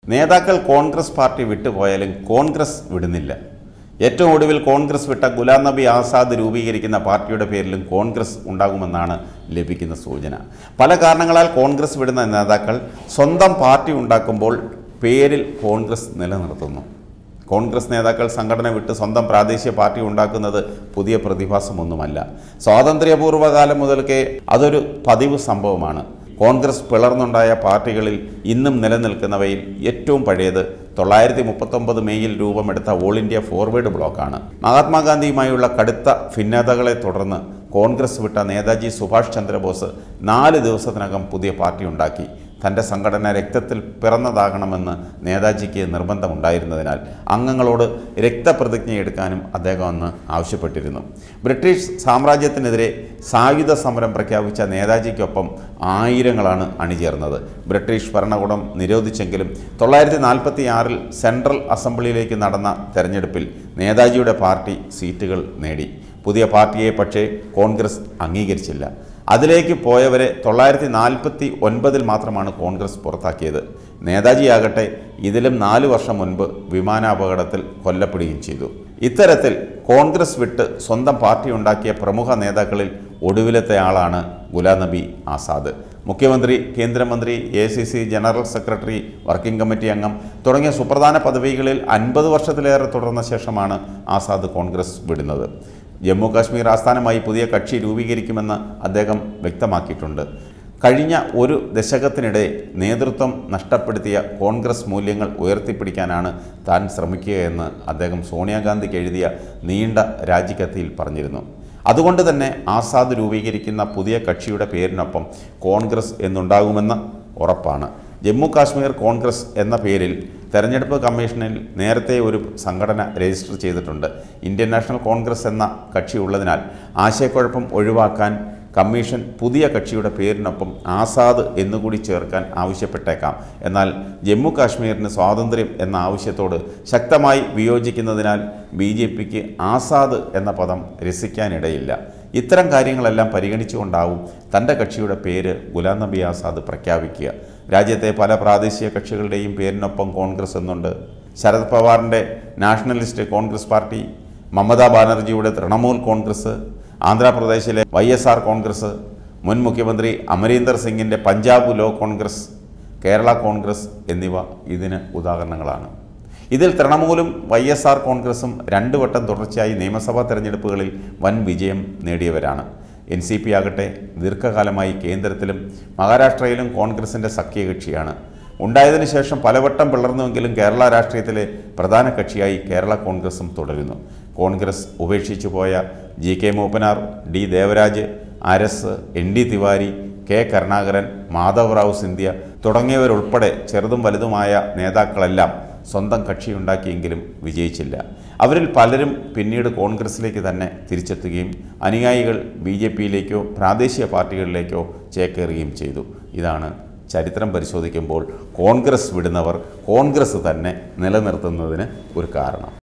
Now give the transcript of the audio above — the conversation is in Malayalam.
നേതാക്കൾ കോൺഗ്രസ് പാർട്ടി വിട്ടുപോയാലും കോൺഗ്രസ് വിടുന്നില്ല ഏറ്റവും ഒടുവിൽ കോൺഗ്രസ് വിട്ട ഗുലാം നബി ആസാദ് രൂപീകരിക്കുന്ന പാർട്ടിയുടെ പേരിലും കോൺഗ്രസ് ഉണ്ടാകുമെന്നാണ് ലഭിക്കുന്ന സൂചന പല കാരണങ്ങളാൽ കോൺഗ്രസ് വിടുന്ന നേതാക്കൾ സ്വന്തം പാർട്ടി ഉണ്ടാക്കുമ്പോൾ പേരിൽ കോൺഗ്രസ് നിലനിർത്തുന്നു കോൺഗ്രസ് നേതാക്കൾ സംഘടന വിട്ട് സ്വന്തം പ്രാദേശിക പാർട്ടി ഉണ്ടാക്കുന്നത് പുതിയ പ്രതിഭാസമൊന്നുമല്ല സ്വാതന്ത്ര്യപൂർവ്വകാലം മുതൽക്കേ അതൊരു പതിവ് സംഭവമാണ് കോൺഗ്രസ് പിളർന്നുണ്ടായ പാർട്ടികളിൽ ഇന്നും നിലനിൽക്കുന്നവയിൽ ഏറ്റവും പഴയത് തൊള്ളായിരത്തി മുപ്പത്തൊമ്പത് മെയ്യിൽ രൂപമെടുത്ത ഓൾ ഇന്ത്യ ഫോർവേഡ് ബ്ലോക്കാണ് മഹാത്മാഗാന്ധിയുമായുള്ള കടുത്ത ഭിന്നതകളെ തുടർന്ന് കോൺഗ്രസ് വിട്ട നേതാജി സുഭാഷ് ചന്ദ്രബോസ് നാല് ദിവസത്തിനകം പുതിയ പാർട്ടി ഉണ്ടാക്കി തൻ്റെ സംഘടന രക്തത്തിൽ പിറന്നതാകണമെന്ന് നേതാജിക്ക് നിർബന്ധമുണ്ടായിരുന്നതിനാൽ അംഗങ്ങളോട് രക്തപ്രതിജ്ഞ എടുക്കാനും അദ്ദേഹം അന്ന് ആവശ്യപ്പെട്ടിരുന്നു ബ്രിട്ടീഷ് സാമ്രാജ്യത്തിനെതിരെ സായുധ സമരം പ്രഖ്യാപിച്ച നേതാജിക്കൊപ്പം ആയിരങ്ങളാണ് അണിചേർന്നത് ബ്രിട്ടീഷ് ഭരണകൂടം നിരോധിച്ചെങ്കിലും തൊള്ളായിരത്തി നാൽപ്പത്തി ആറിൽ സെൻട്രൽ അസംബ്ലിയിലേക്ക് നടന്ന തെരഞ്ഞെടുപ്പിൽ നേതാജിയുടെ പാർട്ടി സീറ്റുകൾ നേടി പുതിയ പാർട്ടിയെ പക്ഷേ കോൺഗ്രസ് അംഗീകരിച്ചില്ല അതിലേക്ക് പോയവരെ തൊള്ളായിരത്തി നാൽപ്പത്തി ഒൻപതിൽ മാത്രമാണ് കോൺഗ്രസ് പുറത്താക്കിയത് നേതാജിയാകട്ടെ ഇതിലും നാല് വർഷം മുൻപ് വിമാനാപകടത്തിൽ കൊല്ലപ്പെടുകയും ചെയ്തു ഇത്തരത്തിൽ കോൺഗ്രസ് വിട്ട് സ്വന്തം പാർട്ടി ഉണ്ടാക്കിയ പ്രമുഖ നേതാക്കളിൽ ഒടുവിലത്തെ ആളാണ് ഗുലാം നബി ആസാദ് മുഖ്യമന്ത്രി കേന്ദ്രമന്ത്രി A C C general secretary working committee അംഗം തുടങ്ങിയ സുപ്രധാന പദവികളിൽ അൻപത് വർഷത്തിലേറെ തുടർന്ന ശേഷമാണ് ആസാദ് കോൺഗ്രസ് വിടുന്നത് ജമ്മു കാശ്മീർ ആസ്ഥാനമായി പുതിയ കക്ഷി രൂപീകരിക്കുമെന്ന് അദ്ദേഹം വ്യക്തമാക്കിയിട്ടുണ്ട് കഴിഞ്ഞ ഒരു ദശകത്തിനിടെ നേതൃത്വം നഷ്ടപ്പെടുത്തിയ കോൺഗ്രസ് മൂല്യങ്ങൾ ഉയർത്തിപ്പിടിക്കാനാണ് താൻ ശ്രമിക്കുകയെന്ന് അദ്ദേഹം സോണിയാഗാന്ധിക്ക് എഴുതിയ നീണ്ട രാജിക്കത്തിയിൽ പറഞ്ഞിരുന്നു അതുകൊണ്ട് തന്നെ ആസാദ് രൂപീകരിക്കുന്ന പുതിയ കക്ഷിയുടെ പേരിനൊപ്പം കോൺഗ്രസ് എന്നുണ്ടാകുമെന്ന് ഉറപ്പാണ് ജമ്മു കാശ്മീർ കോൺഗ്രസ് എന്ന പേരിൽ തെരഞ്ഞെടുപ്പ് കമ്മീഷനിൽ നേരത്തെ ഒരു സംഘടന രജിസ്റ്റർ ചെയ്തിട്ടുണ്ട് ഇന്ത്യൻ നാഷണൽ കോൺഗ്രസ് എന്ന കക്ഷി ഉള്ളതിനാൽ ആശയക്കുഴപ്പം ഒഴിവാക്കാൻ കമ്മീഷൻ പുതിയ കക്ഷിയുടെ പേരിനൊപ്പം ആസാദ് എന്നുകൂടി ചേർക്കാൻ ആവശ്യപ്പെട്ടേക്കാം എന്നാൽ ജമ്മു കാശ്മീരിന് സ്വാതന്ത്ര്യം എന്ന ആവശ്യത്തോട് ശക്തമായി വിയോജിക്കുന്നതിനാൽ ബി ജെ പിക്ക് ആസാദ് എന്ന പദം രസിക്കാനിടയില്ല ഇത്തരം കാര്യങ്ങളെല്ലാം പരിഗണിച്ചുകൊണ്ടാവും തൻ്റെ കക്ഷിയുടെ പേര് ഗുലാം നബി ആസാദ് പ്രഖ്യാപിക്കുക രാജ്യത്തെ പല പ്രാദേശിക കക്ഷികളുടെയും പേരിനൊപ്പം കോൺഗ്രസ് എന്നുണ്ട് ശരത് പവാറിൻ്റെ നാഷണലിസ്റ്റ് കോൺഗ്രസ് പാർട്ടി മമതാ ബാനർജിയുടെ തൃണമൂൽ കോൺഗ്രസ് ആന്ധ്രാപ്രദേശിലെ വൈ എസ് ആർ കോൺഗ്രസ് മുൻ മുഖ്യമന്ത്രി അമരീന്ദർ സിംഗിൻ്റെ പഞ്ചാബ് ലോ കോൺഗ്രസ് കേരള കോൺഗ്രസ് എന്നിവ ഇതിന് ഉദാഹരണങ്ങളാണ് ഇതിൽ തൃണമൂലും വൈ എസ് ആർ കോൺഗ്രസും രണ്ടു വട്ടം തുടർച്ചയായി നിയമസഭാ തെരഞ്ഞെടുപ്പുകളിൽ വൻ വിജയം നേടിയവരാണ് എൻ സി പി ആകട്ടെ ദീർഘകാലമായി കേന്ദ്രത്തിലും മഹാരാഷ്ട്രയിലും കോൺഗ്രസിൻ്റെ സഖ്യകക്ഷിയാണ് ഉണ്ടായതിനു ശേഷം പലവട്ടം പിളർന്നുവെങ്കിലും കേരള രാഷ്ട്രീയത്തിലെ പ്രധാന കക്ഷിയായി കേരള കോൺഗ്രസും തുടരുന്നു കോൺഗ്രസ് ഉപേക്ഷിച്ചു പോയ G K Moopanar D Devaraj Urs N D Tiwari K Karunakaran Madhavrao Scindia തുടങ്ങിയവരുൾപ്പെടെ ചെറുതും വലുതുമായ നേതാക്കളെല്ലാം സ്വന്തം കക്ഷിയുണ്ടാക്കിയെങ്കിലും വിജയിച്ചില്ല അവരിൽ പലരും പിന്നീട് കോൺഗ്രസിലേക്ക് തന്നെ തിരിച്ചെത്തുകയും അനുയായികൾ ബി ജെ പിയിലേക്കോ പ്രാദേശിക പാർട്ടികളിലേക്കോ ചേക്കേറുകയും ചെയ്തു ഇതാണ് ചരിത്രം പരിശോധിക്കുമ്പോൾ കോൺഗ്രസ് വിടുന്നവർ കോൺഗ്രസ് തന്നെ നിലനിർത്തുന്നതിന് ഒരു കാരണം